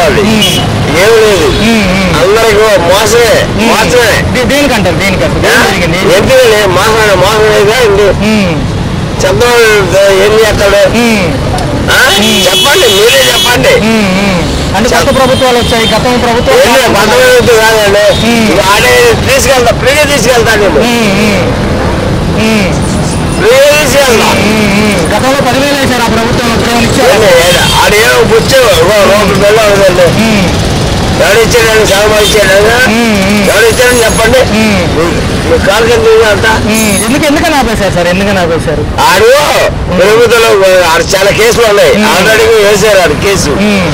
అది ఏం లేదు అందరికి మోసమే మోసమే దే- దేనికంటారు దేనికంటారు దేని జరిగింది ఎందుకని మోసమే మోసమేగా ఇంటి ఉమ్, చంద్రబాబు ఏం చేస్తాడు ఉమ్, ఆ? చెప్పండి మీరే చెప్పండి ఉమ్, ఉమ్. అంటే కొత్త ప్రభుత్వాలు వచ్చాయి గత ప్రభుత్వం ఏంటి పదవి కాదండి ఇక ఆడే తీసుకెళ్తా ఫ్రీగా తీసుకెళ్తా నేను ఉమ్, ఉమ్, ఉమ్, ఫ్రీగా తీసుకెళ్తా ఉమ్, ఉమ్. గతంలో పదివేలు వేశారు ఆ ప్రభుత్వం ఇప్పుడు ఏమైనా ఇచ్చారా? ఏంటి? ఆడేమో పుచ్చావు రోడ్డు పిల్ల అవుతుంది ఉమ్, ఎవరు ఇచ్చాడని సగం ఇచ్చాడు ఉమ్, ఉమ్. ఎవరు ఇచ్చాడని చెప్పండి ఉమ్. మీ కాలు కింద అంతా ఉమ్, ఎందుకు ఎందుకని ఆపేశారు సార్ ఎందుకని ఆపేశారు ఆడు ప్రభుత్వంలో ఆడు చాలా కేసులు ఉన్నాయి ఆల్రెడీ వేసారు ఆడు కేసు ఉమ్,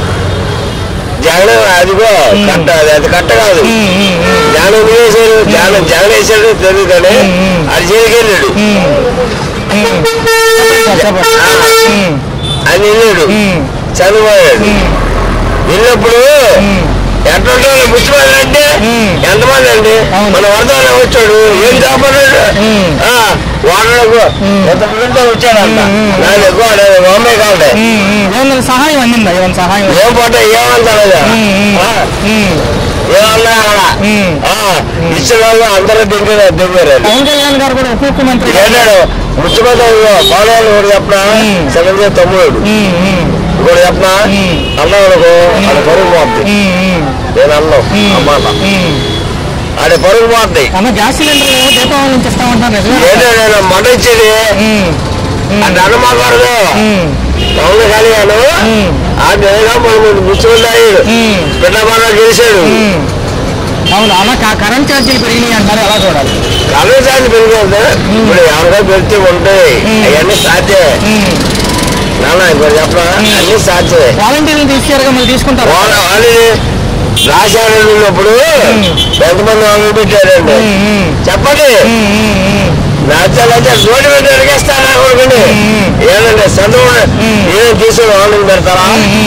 జగన్ అదిగో కట్ట అది అది కట్ట కాదు ఉమ్, ఉమ్, ఉమ్. జగన్ ఎందుకు వేసాడు జగన్ జగన్ వేసాడు తెలియదు కానీ ఉమ్. అది జైలుకి వెళ్ళాడు ఉమ్, ఉమ్. చెప్పండి సార్, చెప్పండి. ఉమ్, అని వెళ్ళాడు ఉమ్, చనిపోయాడు ఉమ్, వెళ్ళినప్పుడు ఉమ్. ఎట్లుంటారు ముఖ్యమంత్రి అంటే ఉమ్. ఎంతమంది అండి అవును. మన వరదలో వచ్చాడు ఏం కాపాడాడు ఉమ్. వాడలకు ఎంతమందితో వచ్చాడంట ఉమ్, ఉమ్. నాకు ఎక్కువ బాంబే కావాలి ఉమ్, ఉమ్. ఏమన్నా సహాయం అందిందా ఏమైనా సహాయం ఏం పోతే ఏమంటారు ఉమ్, ఉమ్, ఉమ్, ఏమన్నా అక్కడ ఉమ్. ఇచ్చిన వాళ్ళు అందరూ దిగారు దిగారు పవన్ కళ్యాణ్ గారు కూడా ఉప ముఖ్యమంత్రి ఏంటాడు ముఖ్యమంత్రి పవన్ కూడా చెప్పిన ఉమ్. సెవెన్ తమ్ముడు ఉమ్, ఉమ్, కూడా చెప్పిన ఉమ్. అన్నాడు ఆడ పరుగు పోద్ది ఉమ్, ఉమ్, నేను అన్నాం ఉమ్, అమ్మాట ఉమ్. ఆడ పరుగు పోద్ది అన్న గ్యాస్ సిలిండర్ ఏమో దీపావళి నుంచి ఇస్తామంటారు నిజమే ఏంటో నేను మట ఇచ్చేది ఉమ్, ఉమ్, అంటే అనమాకూడదు ఉమ్, పవన్ కళ్యాణ్ ఉమ్. ఆ నేగా మనం ముఖ్యమంత్రి ఉమ్. పిల్లబాల గెలిచాడు ఉమ్. అవును అలా క- కరెంట్ ఛార్జీలు పెరిగినాయి అంటారు ఎలా చూడాలి కరెంట్ ఛార్జ్ పెరిగింది ఇప్పుడు ఎవరికో పెడితే ఉంటాయి ఉమ్. అవన్నీ సాధ్యే ఉమ్. నాన్న ఇప్పుడు చెప్పరా అన్ని సాధ్యమే వాలంటీర్లు తీసారుగా మళ్ళీ తీసుకుంటారు వాళ్ళ వాళ్ళని రాశాడు ఉన్నప్పుడు ఎంతమంది వాళ్ళు పెట్టారండి చెప్పండి నచ్చాలంటే రోడ్డు మీద అడిగేస్తారా కొడుకుని ఏదండి చదువు ఏం తీసుకుని వాళ్ళని పెడతారా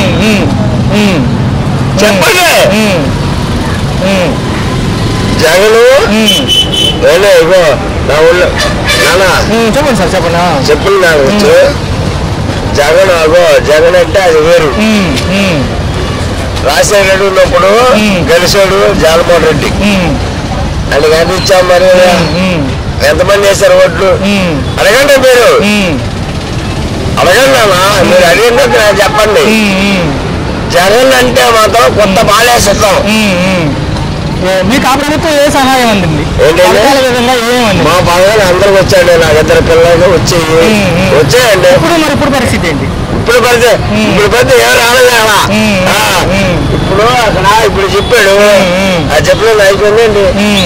చెప్పండి జగను ఏలే ఇగో నా ఊళ్ళో నాన్న చెప్పండి సార్ చెప్పండి ఆ. చెప్పులు నాకు వచ్చు జగన్ అగో జగన్ అంటే అది వేరు ఉమ్, ఉమ్, రాజశేఖర ఉన్నప్పుడు మ్మ్. గెలిచాడు జగన్మోహన్ రెడ్డి ఉమ్, ఆయన ఎంత ఇచ్చాం మరి ఉమ్, ఎంతమంది వేశారు ఓట్లు ఉమ్, అడగండి మీరు ఉమ్, అడగండి అమ్మా మీరు అడిగింది నాకు చెప్పండి ఉమ్, ఉమ్, జగన్ అంటే మాత్రం కొత్త బాలేసిస్తాం ఉమ్, ఉమ్. ఏ, మీకు ఆ ప్రభుత్వం ఏ సహాయం అందింది ఏంటండి? పథకాల విధంగా ఏమంది మా పదవులు అందరికి వచ్చాయండి నాకు ఇద్దరు పిల్లలు వచ్చాయి మ్మ్, మ్మ్. వచ్చాయండి ఇప్పుడు మరి ఇప్పుడు పరిస్థితి ఏంటి ఇప్పుడు పడితే ఇప్పుడు పడితే ఏం రాలేదు అక్కడ మ్మ్, ఆ, మ్మ్. ఇప్పుడు అక్కడ ఇప్పుడు చెప్పాడు మ్మ్. ఆ చెప్పలేదు అయిపోయిందండి ఉమ్,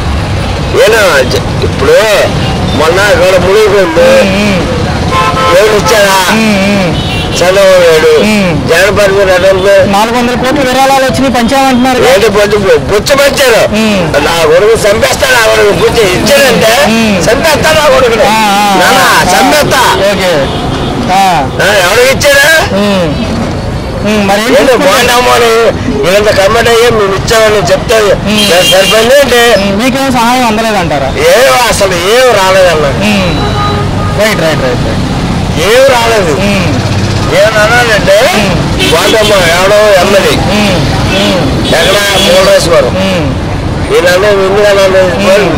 ఏనా చె- ఇప్పుడు మొన్న ఇక్కడ మునిగిపోయింది ఉమ్, ఎవరు ఇచ్చారా ఉమ్, ఉమ్. చంద్రబాబు నాయుడు మ్మ్. జగన్ పరిమితి ఎటువంటి నాలుగు వందల కోట్ల విరాళాలు వచ్చినాయి పంచామంటున్నారు కదా? ఏంటి పొచ్చు బుచ్చ పంచారు మ్మ్. నా కొడుకు చంపేస్తాడు ఆ కొడుకు బుచ్చ ఇచ్చాడంటే మ్మ్. చంపేస్తాడు ఆ కొడుకుని ఆ, ఆ, నాన్న ఆ, చంపేస్తా ఓకే ఆ, ఆ, ఎవరికి ఇచ్చాడా ఉమ్, ఉమ్, మరి ఏం ఏంటో తీసుకుంటారు? బాగున్నాము అని వీళ్ళంత కమెంట్ అయ్యి మేము ఇచ్చామని చెప్తే మ్మ్. సరిపోయింది ఏంటి ఉమ్, మీకేం సహాయం అందలేదంటారా ఏం అసలు ఏం రాలేదన్న um, right right right right ఏం రాలేదు ఉమ్, ఏమన్నానంటే వాటమ్మ ఎవడో ఎమ్మెల్యే ఉమ్, ఉమ్, ఎక్కడ మూడేశ్వరం ఉమ్, వీళ్ళందరూ ఎందుకన్నా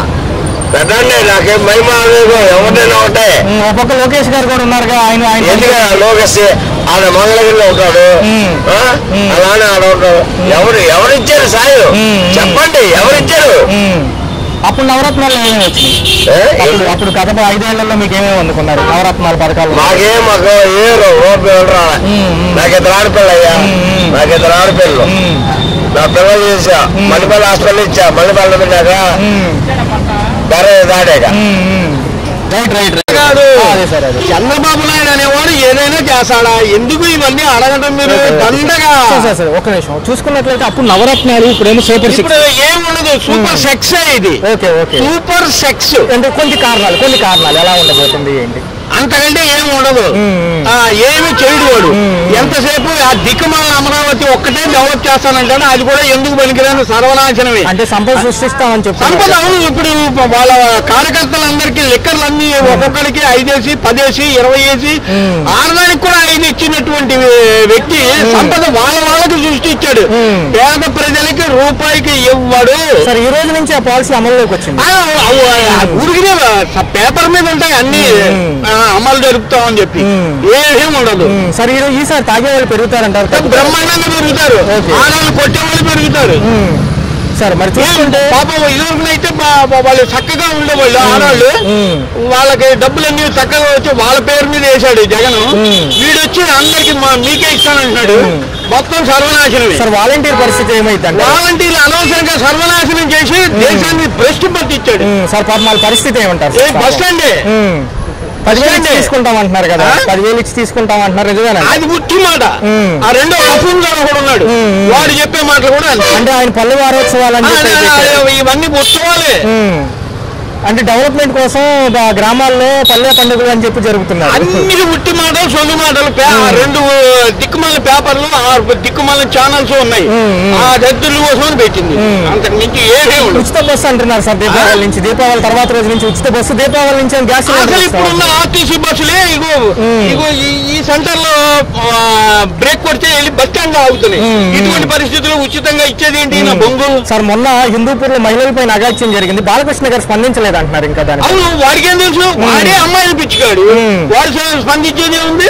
పెట్టండి నాకేం మహిమ లేదు ఎవరినైనా ఒకటే ఉమ్, ఒక పక్క లోకేష్ గారు కూడా ఉన్నారుగా ఆయన ఆయన ఎందుకంటే లోకేష్ ఆడ మంగళగిరిలో ఉంటాడు మ్మ్. ఆ? మ్మ్. అలానే ఆడ ఉంటాడు ఎవరు ఎవరిచ్చారు సాయం మ్మ్. చెప్పండి ఎవరిచ్చారు ఉమ్, అప్పుడు నవరత్నాలు ఏమేమి వచ్చినాయి ఏ? అప్పుడు అప్పుడు గత ఐదేళ్లలో మీకు ఏమేమి అందుకున్నారు నవరత్నాల పథకాలు మాకేం మాకు ఏ రోడ్డు రా మ్మ్, మ్మ్. నాకు ఇద్దరు ఆడపిల్ల అయ్యా మ్మ్. నాకు ఇద్దరు ఆడపిల్లలు ఉమ్, నా పిల్లలు చేసా మణిపల్లి హాస్పిటల్ ఇచ్చా మణిపల్లి పెట్టాక ఉమ్, ధర దాడాక um, um. Right right right కాదు. ఆ, అదే సార్ అదే చంద్రబాబు నాయుడు అనేవాడు ఏదైనా చేస్తాడా ఎందుకు ఇవన్నీ అడగటం మీరు దండగా సార్, సార్ సార్ ఒక్క నిమిషం చూసుకున్నట్లయితే అప్పుడు నవరత్నాలు ఇప్పుడేమో సూపర్ సిక్స్ ఇప్పుడు ఏముండదు సూపర్ సెక్స్ ఇది ఓకే ఓకే సూపర్ సెక్స్ అంటే కొన్ని కారణాలు కొన్ని కారణాలు ఎలా ఉండబోతుంది ఏంటి అంతకంటే ఏమి ఉండదు ఆ, ఏమి చేయడు వాడు ఎంతసేపు ఆ దిక్కుమాల అమరావతి ఒక్కటే డెవలప్ చేస్తానంటాడు అది కూడా ఎందుకు పనికిరాని సర్వనాశనమే అంటే సంపద సృష్టిస్తామని సంపద చెప్తున్నారు అవును ఇప్పుడు వాళ్ళ కార్యకర్తలందరికీ లెక్కర్లు అన్ని ఒక్కొక్కరికి ఐదేసి పదేసి ఇరవై వేసి ఆడదానికి కూడా ఐదు ఇచ్చినటువంటి వ్యక్తి సంపద వాళ్ళ వాళ్ళకి సృష్టించాడు పేద ప్రజలకి రూపాయికి ఇవ్వడు సార్ ఈ రోజు నుంచి ఆ పాలసీ అమల్లోకి వచ్చింది ఆ, అవు- ఆ ఊరికినే పేపర్ మీద ఉంటాయి అన్ని ఆ, అమలు జరుపుతామని చెప్పి ఏమీ ఉండదు ఉమ్, సార్ ఈ రోజు ఈసారి తాగే వాళ్ళు పెరుగుతారంటారు తగ్గుతారా? బ్రహ్మాండంగా పెరుగుతారు ఓకే. ఆడవాళ్ళు కొట్టే వాళ్ళు పెరుగుతారు ఉమ్, సార్ మరి చూసుకుంటే పాపం ఇదివరకునైతే పా- పా- వాళ్ళు చక్కగా ఉండేవాళ్ళు ఆడవాళ్ళు ఉమ్. వాళ్ళకి డబ్బులన్నీ చక్కగా వచ్చి వాళ్ళ పేరు మీద వేశాడు జగన్ వీడు వచ్చి అందరికి మా- మీకే ఇస్తానంటున్నాడు మొత్తం సర్వనాశనమే సార్ వాలంటీర్ పరిస్థితి ఏమైంది అంటే వాలంటీర్లు అనవసరంగా సర్వనాశనం చేసి దేశాన్ని భ్రష్టు పట్టించాడు సార్ పాపం వాళ్ళ పరిస్థితి ఏమంటారు ఏ సార్ బస్ స్టాండే ఉమ్. పదివేలు ఇచ్చి స్టాండే. తీసుకుంటాం అంటున్నారు కదా ఆ? పదివేలు ఇచ్చి తీసుకుంటాం అంటున్నారు నిజమేనా అది ముట్టి మాట ఉమ్. ఆ రెండో అఫూన్ గారు కూడా ఉన్నాడు వాడు చెప్పే మాటలు కూడా అంతే. అంటే ఆయన పల్లె వారోత్సవాలు అని ఆ, చెప్పి ఆ, పెట్టారు. ఇవన్నీ ఉత్సవాలే ఉమ్. అంటే డెవలప్మెంట్ కోసం గా- గ్రామాల్లో పల్లె పండుగలు అని చెప్పి జరుగుతున్నారు అన్ని ఉట్టి మాటలు సొంత మాటలు పే- ఆ రెండు దిక్కుమాల పేపర్లు ఆ దిక్కుమాల ఛానల్స్ ఉన్నాయి ఆ దద్దుల కోసం పెట్టింది అంతకు మించి ఏమీ ఉండదు ఉచిత బస్సు అంటున్నారు సార్ దీపావళి నుంచి దీపావళి తర్వాత రోజు నుంచి ఉచిత బస్సు దీపావళి నుంచి గ్యాస్ అసలు సిలిండర్ ఇప్పుడున్న ఇస్తారు. ఆర్టీసీ బస్సులే ఇగో ఇగో ఈ- ఈ సెంటర్ లో బ్రేక్ కొడితే వెళ్ళి బస్ స్టాండ్ లో ఆగుతున్నాయి ఇటువంటి పరిస్థితుల్లో ఉచితంగా ఇచ్చేది ఏంటి నా బొంగు సార్ మొన్న హిందూపూర్ లో మహిళలపై అగాత్యం జరిగింది బాలకృష్ణ గారు స్పందించలేదు అంటున్నారు ఇంకా దాని అవును వాడికి ఏం తెలుసు వాడే అమ్మాయిని పిచ్చుకాడు ఉమ్. వాడు స- స్పందించేది ఉంది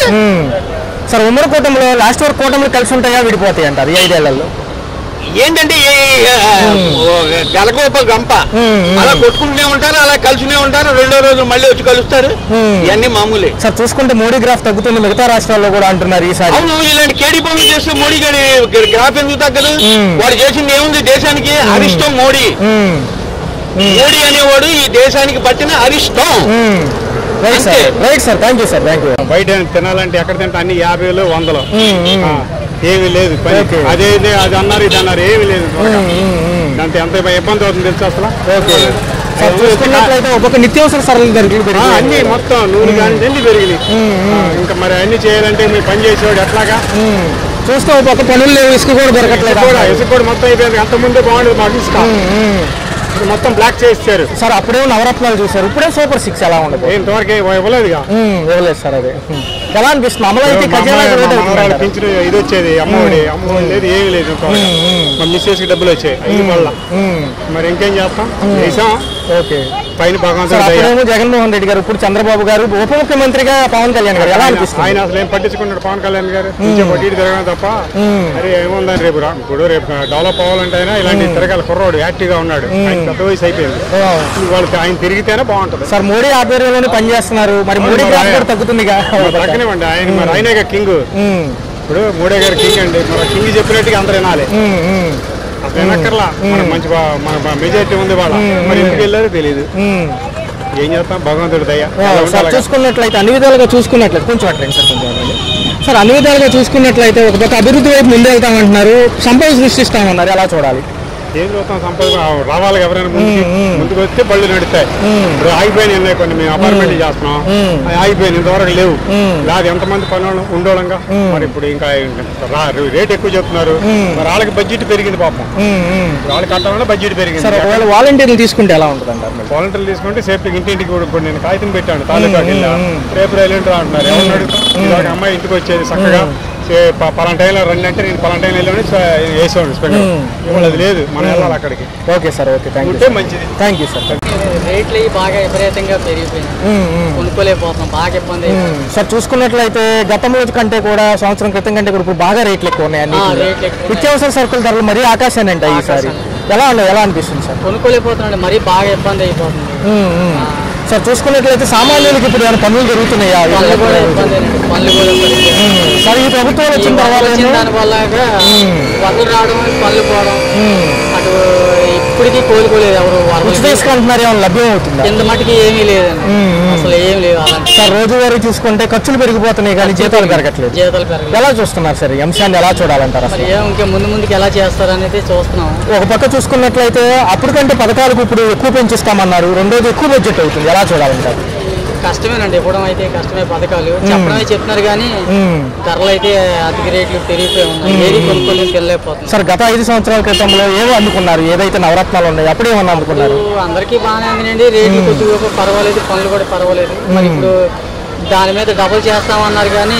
సార్ ఉమ్మడి కూటమిలో లాస్ట్ వరకు కూటమిలు కలిసి ఉంటాయా విడిపోతాయి అంటారు ఈ ఐదేళ్లలో ఏంటంటే ఏ- ఏ- ఓ గలగోప గంప ఉమ్, ఉమ్. అలా కొట్టుకుంటూనే ఉంటారు అలా కలిసినే ఉంటారు రెండో రోజు మళ్ళీ వచ్చి కలుస్తారు ఉమ్. ఇవన్నీ మామూలే సార్ చూసుకుంటే మోడీ గ్రాఫ్ తగ్గుతుంది మిగతా రాష్ట్రాల్లో కూడా అంటున్నారు ఈసారి అవును ఇలాంటి కేడీ పనులు చేస్తే మోడీ గారి గ్రాఫ్ ఎందుకు తగ్గదు ఉమ్. వాడు చేసింది ఏముంది దేశానికి అరిష్టం మోడీ ఉమ్, మోడీ అనేవాడు ఈ దేశానికి పట్టిన అరిష్టం ఉమ్. రైట్ సార్ అంతే. Right sir thank you sir thank you బయట తినాలంటే ఎక్కడ తింటే అన్ని యాభైలు వందలు ఉమ్, ఉమ్. ఆ, ఏమీ లేదు పని ఓకే. అదే ఇది, అది అన్నారు ఇది అన్నారు ఏమీ లేదు త్వరగా. దాంతో ఎంత ఇబ్బంది అవుతుంది తెలుసు అసలు ఓకే సార్ చూసుకున్నట్లయితే ఒక్కొక్క నిత్యావసర సరళ ధరలు ఆ, పెరిగాయి అన్ని మొత్తం నూనె కానీ అన్ని పెరిగినాయి ఆ, ఇంకా మరి అన్ని చేయాలంటే మీరు పని చేసేవాడు ఎట్లాగా ఉమ్. చూస్తే ఒక పక్క పనులు లేవు ఇసుక కూడా దొరకట్లేదు కూడా ఇసుక కూడా మొత్తం అయిపోయింది అంత ముందే బాగుండేది మాకు ఇసుక ఇప్పుడు మొత్తం బ్లాక్ చేస్తారు సార్ అప్పుడే నవరత్నాలు చూసారు ఇప్పుడే సూపర్ సిక్స్ ఎలా ఉండదు ఇంతవరకు ఏం ఇవ్వలేదుగా ఉమ్, ఇవ్వలేదు సార్ అదే ఉమ్. ఎలా అనిపిస్తుంది అమలు అయితే మా ఖజానా అమ్మాయి- రేట్ మా మనవరాలు అవుతుందంటారా? పింఛను ఇది వచ్చేది అమ్మఒడి అమ్మఒడి లేదు ఏమీ లేదు ఇంతవరకు. మా మిస్సెస్ కి డబ్బులు వచ్చాయి అయ్యి వల్ల ఉమ్, మరి ఇంకేం చేస్తాం చేసాం ఓకే పైన సార్ భగవంతుడు దయ. అప్పుడేమో జగన్మోహన్ రెడ్డి గారు ఇప్పుడు చంద్రబాబు గారు ఉప ముఖ్యమంత్రిగా పవన్ కళ్యాణ్ గారు ఎలా ఆయన అనిపిస్తుంది ఆయన అసలు ఏం పట్టించుకున్నాడు పవన్ కళ్యాణ్ గారు కొంచెం వడ్డీ తిరగడం తప్ప అరే ఏముందని రేపు రా ఇప్పుడు రేపు డెవలప్ అవ్వాలంటే అయినా ఇలాంటి తిరగాలి కుర్రోడు యాక్టివ్ గా ఉన్నాడు ఆయన పెద్ద వయసు అయిపోయింది ఓ. వాళ్ళకి ఆయన తిరిగితేనే బాగుంటది సార్ మోడీ ఆధ్వర్యంలోనే పనిచేస్తున్నారు మరి మోడీ మరి గ్రాఫ్ ఆయన- కూడా తగ్గుతుందిగా తగ్గనివ్వండి ఆయన మరి ఆయనే కింగ్ ఉమ్, ఇప్పుడు మోడీ గారు కింగ్ అండి మన కింగ్ చెప్పినట్టుగా అందరూ వినాలి ఉమ్, ఉమ్, అసలు వినక్కర్లా మన మంచి బా- మన మెజారిటీ ఉంది వాళ్ళ మరి ఎందుకు వెళ్ళారో తెలియదు ఉమ్. ఏం చేస్తాం భగవంతుడి దయ ఓ, ఎలా ఉంటే సార్ అలాగా. చూసుకున్నట్లయితే అన్ని విధాలుగా చూసుకున్నట్లయితే కొంచెం అట్లండి సార్ కొంచెం అట్లండి. సార్ అన్ని విధాలుగా చూసుకున్నట్లయితే ఒక పక్క అభివృద్ధి వైపు ముందెళ్తామంటున్నారు సంపద సృష్టిస్తామన్నారు ఎలా చూడాలి ఏం చూస్తాం సంపద రా- రావాలి ఎవరైనా ముందుకి ముందుకు వస్తే బళ్ళు నడుస్తాయి ఇప్పుడు ఆగిపోయినాయి ఉన్నాయి కొన్ని మేము అపార్ట్మెంట్ చేస్తున్నాం అవి ఆగిపోయినాయి ఇంతవరకు లేవు లేదు ఎంతమంది పనులు ఉండోళంగా మరి ఇప్పుడు ఇంకా రా- రేట్ ఎక్కువ చెప్తున్నారు మరి వాళ్ళకి బడ్జెట్ పెరిగింది పాపం వాళ్ళకి కట్టాలన్నా బడ్జెట్ సార్ పెరిగింది ఒకవేళ వాలంటీర్లు తీసుకుంటే ఎలా ఉంటుంది అంటారు మీరు? వాలంటీర్లు తీసుకుంటే సేఫ్టీ ఇంటింటికి కూడా ఇప్పుడు నేను కాగితం పెట్టాను తాలూకాకి వెళ్ళా రేపు రైలు అంటున్నారు ఎవరు అడుగుతారు అమ్మాయి ఇంటికి వచ్చేది చక్కగా సే- ప- పలానా టైంలో రండి అంటే నేను పలానా టైంలో వెళ్ళాను వేసేవాడు స్పెండ్ ఇవాళ అది లేదు మనం వెళ్ళాలి అక్కడికి okay sir okay thank you ఉంటే మంచిది థ్యాంక్ యూ సార్ రేట్లు ఇవి బాగా విపరీతంగా పెరిగిపోయినాయి కొనుక్కోలేకపోతున్నాం బాగా ఇబ్బంది అయిపోయింది. సార్ చూసుకున్నట్లయితే గతంలో కంటే కూడా సంవత్సరం క్రితం కంటే కూడా ఇప్పుడు బాగా రేట్లు ఎక్కువ ఉన్నాయి అన్ని ఆ, రేట్లు ఎక్కువ ఉన్నాయి. నిత్యావసర సరుకుల ధరలు మరీ ఆకాశాన్ని అంటాయి ఈసారి ఎలా ఉన్నాయి ఎలా అనిపిస్తుంది సార్ కొనుక్కోలేకపోతున్నాడు మరీ బాగా ఇబ్బంది అయిపోతుంది ఉమ్, ఉమ్. సార్ చూసుకున్నట్లయితే సామాన్యులకి ఇప్పుడు ఏమైనా పనులు జరుగుతున్నాయా పనులు కూడా ఇబ్బంది పనులు కూడా ఇబ్బంది. సార్ ఈ ప్రభుత్వం ఈ వచ్చిన వరదలు తర్వాత వచ్చిన ఏమో- దాని వల్ల వరదలు రావడం పనులు పోవడం అటు ఇప్పటికీ కోలుకోలేదు ఎవరు ఉచిత వరదలు ఇసుక అంటున్నారు ఏమైనా లభ్యం అవుతుందా కింద మటుకి ఏమీ లేదండి అసలు ఏం లేదు అలాంటి సార్ రోజువారీ చూసుకుంటే ఖర్చులు పెరిగిపోతున్నాయి కానీ జీతాలు పెరగట్లేదు జీతాలు పెరగలేదు ఎలా చూస్తున్నారు సార్ ఈ అంశాన్ని ఎలా చూడాలంటారు మరి అసలు ఏం ఇంకా ముందు ముందుకు ఎలా చేస్తారనేది చూస్తున్నాం ఒక పక్క చూసుకున్నట్లయితే అప్పటికంటే పథకాలకు ఇప్పుడు ఎక్కువ పెంచిస్తామన్నారు రెండోది ఎక్కువ బడ్జెట్ అవుతుంది ఎలా చూడాలంటారు కష్టమేనండి ఇవ్వడం అయితే కష్టమే పథకాలు చెప్పడమే చెప్తున్నారు కానీ మ్మ్. ధరలు అయితే అధిక రేట్లు పెరిగిపోయి ఉన్నాయి ఏది కొనుక్కోలేని తెలియపోతుంది సార్ గత ఐదు సంవత్సరాల క్రితంలో ఏవో అందుకున్నారు ఏదైతే నవరత్నాలు ఉన్నాయో అప్పుడు ఏమన్నా అందుకున్నారు అందరికీ బాగానే అందినండి రేట్లు కొద్దిగా పర్వాలేదు పనులు కూడా పర్వాలేదు మరి ఇప్పుడు దాని మీద డబుల్ చేస్తామన్నారు కానీ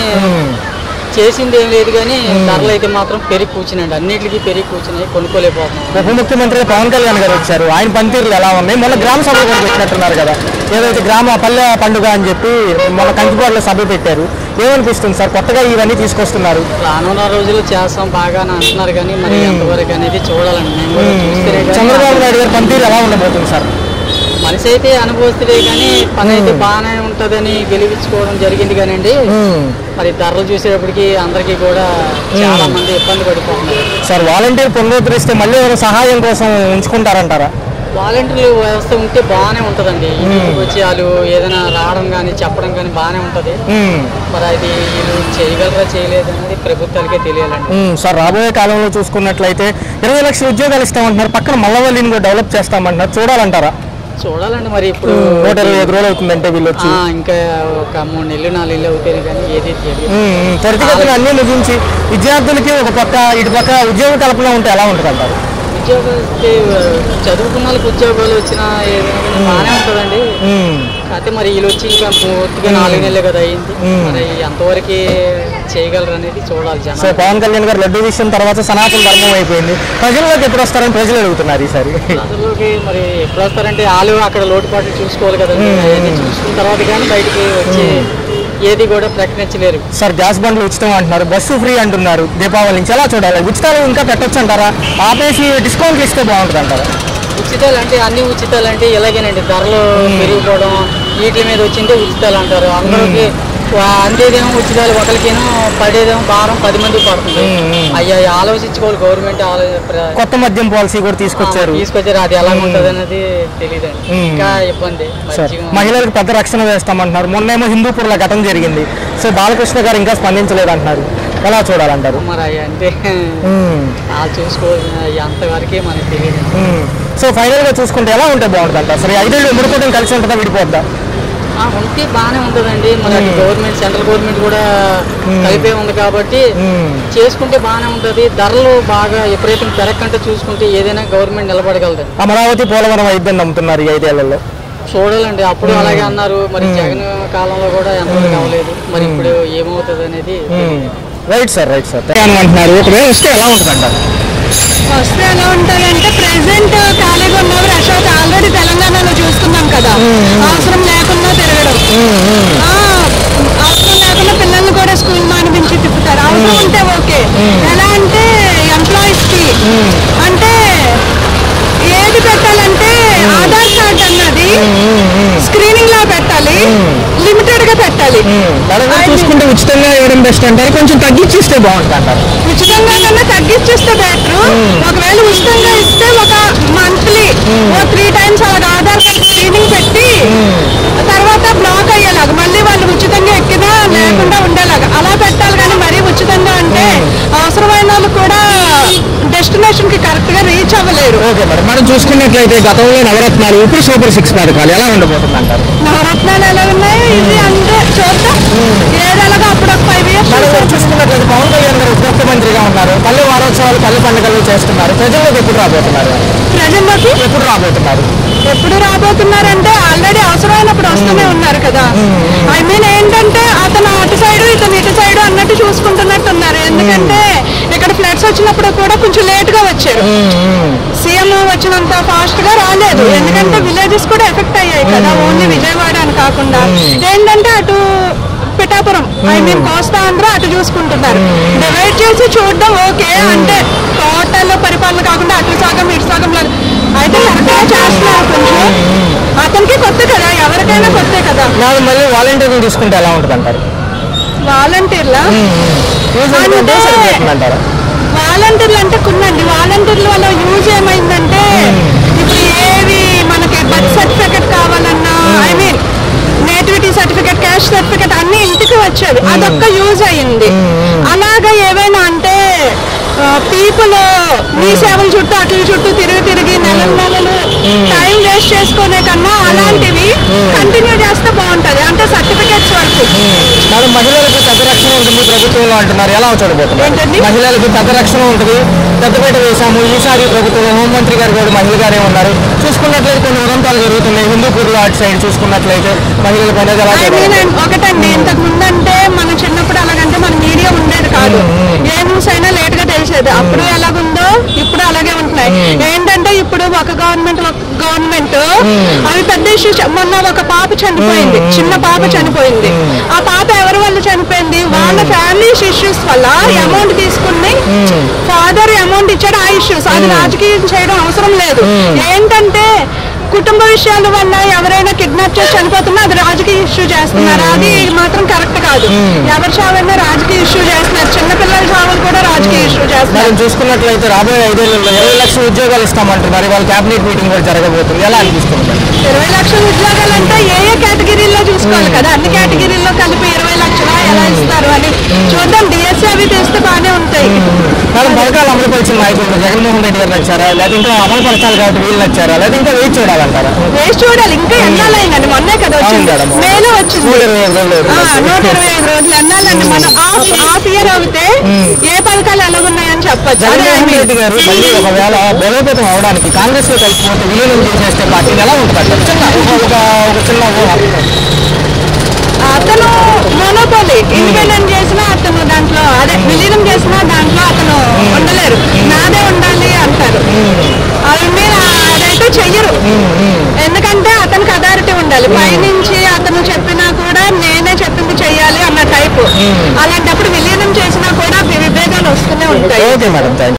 చేసింది ఏం లేదు కానీ ధరలు అయితే మాత్రం పెరిగి కూర్చున్నాయండి అన్నిటికీ పెరిగి కూర్చున్నాయి కొనుక్కోలేకపోతున్నాం ఉప ముఖ్యమంత్రి పవన్ కళ్యాణ్ గారు వచ్చారు ఆయన పనితీరులు ఎలా ఉన్నాయి మొన్న గ్రామ సభ కూడా పెట్టినట్టున్నారు కదా ఏదైతే గ్రామ పల్లె పండుగ అని చెప్పి మొన్న కంకిపాడులో సభ పెట్టారు ఏమనిపిస్తుంది సార్ కొత్తగా ఇవన్నీ తీసుకొస్తున్నారు రానున్న రోజుల్లో చేస్తాం బాగా అని అంటున్నారు కానీ మరి ఎంతవరకు అనేది చూడాలండి మేము కూడా చూస్తేనే కానీ చంద్రబాబు నాయుడు గారి పనితీరు ఎలా ఉండబోతుంది సార్ మనిషి అయితే అనుభవిస్తే కానీ పని అయితే బాగానే ఉంటుందని గెలిపించుకోవడం జరిగింది కానండి మరి ధరలు చూసేటప్పటికి అందరికీ కూడా చాలా మంది ఇబ్బంది పడిపోతున్నారు సార్ వాలంటీర్ పునరుద్ధరిస్తే మళ్ళీ ఏమైనా సహాయం కోసం ఉంచుకుంటారంటారా వాలంటీర్లు వ్యవస్థ ఉంటే బాగానే ఉంటుందండి ఇంటికి వచ్చి వాళ్ళు ఏదైనా రావడం కానీ చెప్పడం కానీ బాగానే ఉంటుంది మ్మ్. మరి అది వీళ్ళు చేయగలరా చేయలేదు అనేది ప్రభుత్వాలకే తెలియాలండి మ్మ్. సార్ రాబోయే కాలంలో చూసుకున్నట్లయితే ఇరవై లక్షల ఉద్యోగాలు ఇస్తామంటున్నారు పక్కన మల్లవల్లిని కూడా డెవలప్ చేస్తామంటున్నారు చూడాలంటారా చూడాలండి మరి ఇప్పుడు నూట ఇరవై ఐదు రోజులు అవుతుందంటే వీళ్ళు వచ్చి ఆ, ఇంకా ఒక మూడు నెలలు నాలుగు నెలలు అవుతాయి కానీ ఏది తెలియదు మ్మ్. మ్మ్. త్వరితగతిన అన్ని ముగించి విద్యార్థులకి ఒక పక్క ఇటు పక్క ఉద్యోగ కల్పన ఉంటే ఎలా ఉంటుంది అంటారు ఉద్యోగాలు వస్తే, చదువుకున్న వాళ్ళకి ఉద్యోగాలు వచ్చినా ఏదైనా కానీ బాగానే ఉంటుందండి మ్మ్. అయితే మరి వీళ్ళు వచ్చి ఇంకా పూర్తిగా నాలుగు నెలలే కదా అయింది మ్మ్. మరి ఎంతవరకు చేయగలరు అనేది చూడాలి సో జనం పవన్ కళ్యాణ్ గారు లడ్డు విషయం తర్వాత సనాతన ధర్మం అయిపోయింది ప్రజల్లోకి ఎప్పుడు వస్తారని ప్రజలు అడుగుతున్నారు ఈసారి అందులోకి మరి ఎప్పుడు వస్తారంటే వాళ్ళు అక్కడ లోటుపాట్లు చూసుకోవాలి కదండి అవన్నీ చూసుకున్న తర్వాత కానీ బయటికి వచ్చి ఏది కూడా ప్రకటించలేరు సార్ గ్యాస్ బండ్లు ఉచితం అంటున్నారు బస్సు ఫ్రీ అంటున్నారు దీపావళి నుంచి ఎలా చూడాలి ఉచితాలు ఇంకా పెట్టొచ్చు అంటారా ఆపేసి డిస్కౌంట్ ఇస్తే బాగుంటుంది అంటారా ఉచితాలు అంటే అన్ని ఉచితాలు అంటే ఇలాగేనండి ధరలు పెరిగిపోవడం వీటి మీద వచ్చిందే ఉచితాలు అంటారు అందరికి అందేదేమో ఉచితాలు ఒకరికేమో పడేదేమో భారం పది మందికి పడుతుంది అయ్యా ఆలోచించుకోవాలి గవర్నమెంట్ ఆలో కొత్త మద్యం పాలసీ కూడా తీసుకొచ్చారు తీసుకొచ్చారు అది ఎలా ఉంటుంది అనేది తెలియదండి మ్మ్. ఇంకా ఇబ్బంది సార్ మంచిగా మహిళలకు పెద్ద రక్షణ వేస్తామంటున్నారు మొన్నేమో హిందూపూర్లో ఘటన జరిగింది సో బాలకృష్ణ గారు ఇంకా స్పందించలేదు అంటున్నారు ఎలా చూడాలంటారు మరి అవి అంటే మ్మ్. వాళ్ళు చూసుకోవాల్సిన అంతవరకే మనకి తెలియదు మ్మ్. సో ఫైనల్ గా చూసుకుంటే ఎలా ఉంటే బాగుంటుంది అంటారు సరే ఐదేళ్ళు ముడిపోవడం కలిసి ఉంటుందా విడిపోద్దా ఆ, ఉంటే బాగానే ఉంటుందండి మన గవర్నమెంట్ సెంట్రల్ గవర్నమెంట్ కూడా కలిపే ఉంది కాబట్టి మ్మ్. చేసుకుంటే బాగానే ఉంటుంది ధరలు బాగా విపరీతం పెరగకంటే చూసుకుంటే ఏదైనా గవర్నమెంట్ నిలబడగలదు అమరావతి పోలవరం అయిద్దని నమ్ముతున్నారు ఈ ఐదేళ్లలో చూడాలండి అప్పుడు అలాగే అన్నారు మరి జగన్ కాలంలో కూడా ఎంతవరకు అవ్వలేదు మరి ఇప్పుడు ఏమవుతుంది అనేది రైట్ సార్ రైట్ సార్ అంటున్నారు ఒకవేళ వస్తే ఎలా ఉంటుంది అంటారు వస్తే ఎలా ఉంటుందంటే ప్రెసెంట్ ఖాళీగా ఉన్నవారు అశోక్ ఆల్రెడీ తెలంగాణలో చూస్తున్నాం కదా అవసరం లేకుండా తిరగడం ఆ, అవసరం లేకుండా పిల్లల్ని కూడా స్కూల్ మానిపించి తిప్పుతారు అవసరం ఉంటే ఓకే ఎలా అంటే ఎంప్లాయీస్ కి అంటే ఏది పెట్టాలంటే ఆధార్ కార్డ్ అన్నది స్క్రీనింగ్ లో పెట్టాలి లిమిటెడ్ గా పెట్టాలి నలుగురు చూసుకుంటే ఉచితంగా ఇవ్వడం బెస్ట్ అంటారు కొంచెం తగ్గించి ఇస్తే బాగుంటుంది అంటారు ఉచితంగా కన్నా తగ్గించేస్తే బెటర్ ఒకవేళ ఉచితంగా ఇస్తే ఒక మంత్లీ ఓ త్రీ టైమ్స్ అలాగ ఆధార్ కార్డ్ స్క్రీనింగ్ పెట్టి తర్వాత బ్లాక్ అయ్యేలాగా మళ్ళీ వాళ్ళు ఉచితంగా ఎక్కినా లేకుండా ఉండేలాగా అలా పెట్టాలి కానీ మరీ ఉచితంగా అంటే అవసరమైన వాళ్ళు కూడా డెస్టినేషన్ కి కరెక్ట్ గా రీచ్ అవ్వలేరు ఓకే మేడం మనం చూసుకున్నట్లయితే గతంలో నవరత్నాలు ఇప్పుడు సూపర్ సిక్స్ పథకాలు ఎలా ఉండబోతుంది అంటారు నవరత్నాలు ఎలా ఉన్నాయి ఇది అంటే చూద్దాం ఏదెలాగో అప్పుడు ఒక ఫైవ్ ఇయర్స్ మనం చూసుకున్నట్లయితే పవన్ కళ్యాణ్ గారు ఉప ముఖ్యమంత్రిగా ఉన్నారు పల్లె వారోత్సవాలు పల్లె పండుగలు చేస్తున్నారు ప్రజల్లోకి ఎప్పుడు రాబోతున్నారు ప్రజల్లోకి ఎప్పుడు రాబోతున్నారు ఎప్పుడు రాబోతున్నారంటే ఆల్రెడీ అవసరమైనప్పుడు వస్తూనే ఉన్నారు కదా ఐ మీన్ ఏంటంటే అతను అటు సైడ్ ఇతను ఇటు సైడ్ అన్నట్టు చూసుకుంటున్నట్టు ఉన్నారు ఎందుకంటే ఇక్కడ ఫ్లడ్స్ వచ్చినప్పుడు కూడా కొంచెం లేట్ గా వచ్చారు సీఎం వచ్చినంత ఫాస్ట్ గా రాలేదు ఎందుకంటే విలేజెస్ కూడా ఎఫెక్ట్ అయ్యాయి కదా ఓన్లీ విజయవాడ అని కాకుండా ఏంటంటే అటు పిఠాపురం ఐ మీన్ కోస్తా ఆంధ్ర అటు చూసుకుంటున్నారు డివైడ్ చేసి చూడడం ఓకే అంటే టోటల్ పరిపాలన కాకుండా అటు సగం ఇటు సగం లాగా. అయితే కరెక్ట్ గా చేస్తున్నారు కొంచెం అతనికి కొత్త కదా ఎవరికైనా కొత్తే కదా నాకు మళ్ళీ వాలంటీర్లు తీసుకుంటే ఎలా ఉంటుంది అంటారు వాలంటీర్లా యూజ్ అంటే సరిపోతుంది అంటారా వాలంటీర్లు అంటే కొన్నండి వాలంటీర్ల వల్ల యూజ్ ఏమైందంటే ఇప్పుడు ఏవి మనకి బర్త్ సర్టిఫికెట్ కావాలన్నా I mean nativity certificate caste certificate అన్ని ఇంటికి వచ్చేవి అదొక్క యూజ్ అయ్యింది అలాగా ఏవైనా అంటే పీపుల్ మీ సేవల చుట్టూ అట్ల చుట్టూ తిరిగి తిరిగి నెలలు నెలలు టైం వేస్ట్ చేసుకునే కన్నా అలాంటివి కంటిన్యూ చేస్తే బాగుంటది అంటే ఏంటంటే సర్టిఫికేట్స్ వరకు మేడం మహిళలకు పెద్ద రక్షణ ఉంటుంది ప్రభుత్వంలో అంటున్నారు ఎలా చూడబోతున్నారు ఏంటండి? మహిళలకు పెద్ద రక్షణ ఉంటుంది పెద్దపేట వేశాము ఈసారి ప్రభుత్వం హోంమంత్రి గారు కూడా మహిళ గారే ఉన్నారు చూసుకున్నట్లయితే కొన్ని ఉదంతాలు జరుగుతున్నాయి హిందూపూర్లో అటు సైడ్ చూసుకున్నట్లయితే మహిళల పైన ఎలా ఐ చూడాలి? మీన్ ఒకటండి ఇంతకు ముందంటే మన చిన్నప్పుడు అలాగంటే మన మీడియా ఉండేది కాదు ఏ న్యూస్ అయినా లేట్ గా తెలిసేది అప్పుడు ఎలాగుందో ఇప్పుడు అలాగే ఉంటున్నాయి ఏంటంటే ఇప్పుడు ఒక గవర్నమెంట్ ఒక గవర్నమెంట్ అవి పెద్ద ఇష్యూ మొన్న ఒక పాప చనిపోయింది చిన్న పాప చనిపోయింది ఆ పాప ఎవరి వల్ల చనిపోయింది వాళ్ళ ఫ్యామిలీ ఇష్యూస్ వల్ల అమౌంట్ తీసుకుని ఫాదర్ అమౌంట్ ఇచ్చాడు ఆ ఇష్యూస్ అది రాజకీయం చేయడం అవసరం లేదు ఏంటంటే కుటుంబ విషయాల వల్ల ఎవరైనా కిడ్నాప్ చేసి చనిపోతున్నా అది రాజకీయ ఇష్యూ చేస్తున్నారు అది మాత్రం కరెక్ట్ కాదు ఎవరి చావైనా రాజకీయ ఇష్యూ చేస్తున్నారు చిన్నపిల్లల చావులు కూడా రాజకీయ ఇష్యూ చేస్తున్నారు మనం చూసుకున్నట్లయితే రాబోయే ఐదేళ్లలో ఇరవై లక్షల ఉద్యోగాలు ఇస్తామంటున్నారు వాళ్ళ కేబినెట్ మీటింగ్ కూడా జరగబోతుంది ఎలా అనిపిస్తుంది ఇరవై లక్షల ఉద్యోగాలు అంటే ఏ ఏ కేటగిరీలో చూసుకోవాలి కదా అన్ని కేటగిరీల్లో కలిపి ఇరవై లక్షల ఎలా ఇస్తారు అని చూద్దాం డిఎస్సీ అవి తెస్తే బాగానే ఉంటాయి మేడం పథకాలు అమలు పరిచిన నాయకులు జగన్మోహన్ రెడ్డి గారు నచ్చారా లేదా ఇంకా అమలు పరచాలి కాబట్టి వీళ్ళు నచ్చారా లేదా ఇంకా వెయిట్ చూడాలంటారా వేసి చూడాలి ఇంకా ఎన్నాళ్ళైందండి మొన్నే కదా వచ్చింది అవును మేడం. మేలో వచ్చింది నూట ఇరవై ఐదు రోజులు ఆ, అవుతుంది. నూట ఇరవై ఐదు రోజులు ఎన్నాళ్ళండి మనం హాఫ్ హాఫ్ ఇయర్ అవుతే ఏ పథకాలు ఎలాగున్నాయని చెప్పచ్చు అదే I జగన్మోహన్ mean. రెడ్డి గారు మళ్ళీ ఒకవేళ బలోపేతం అవడానికి కాంగ్రెస్ లో కలిసిపోతే విలీనం చేసేస్తే పార్టీని ఎలా ఉంటుంది చిన్న ఒక- ఒక ఒక చిన్న ఊహ. అతను మోనోపోలి ఇండిపెండెంట్ చేసినా అతను దాంట్లో అదే విలీనం చేసినా దాంట్లో అతను ఉండలేరు నాదే ఉండాలి అంటారు అవి మీద అదైతే చెయ్యరు ఎందుకంటే అతనికి అథారిటీ ఉండాలి పైనుంచి అతను చెప్పినా కూడా నేనే చెప్పింది చెయ్యాలి అన్న టైపు అలాంటప్పుడు విలీనం చేసినా కూడా విభేదాలు వస్తూనే ఉంటాయి ఓకే మేడం థ్యాంక్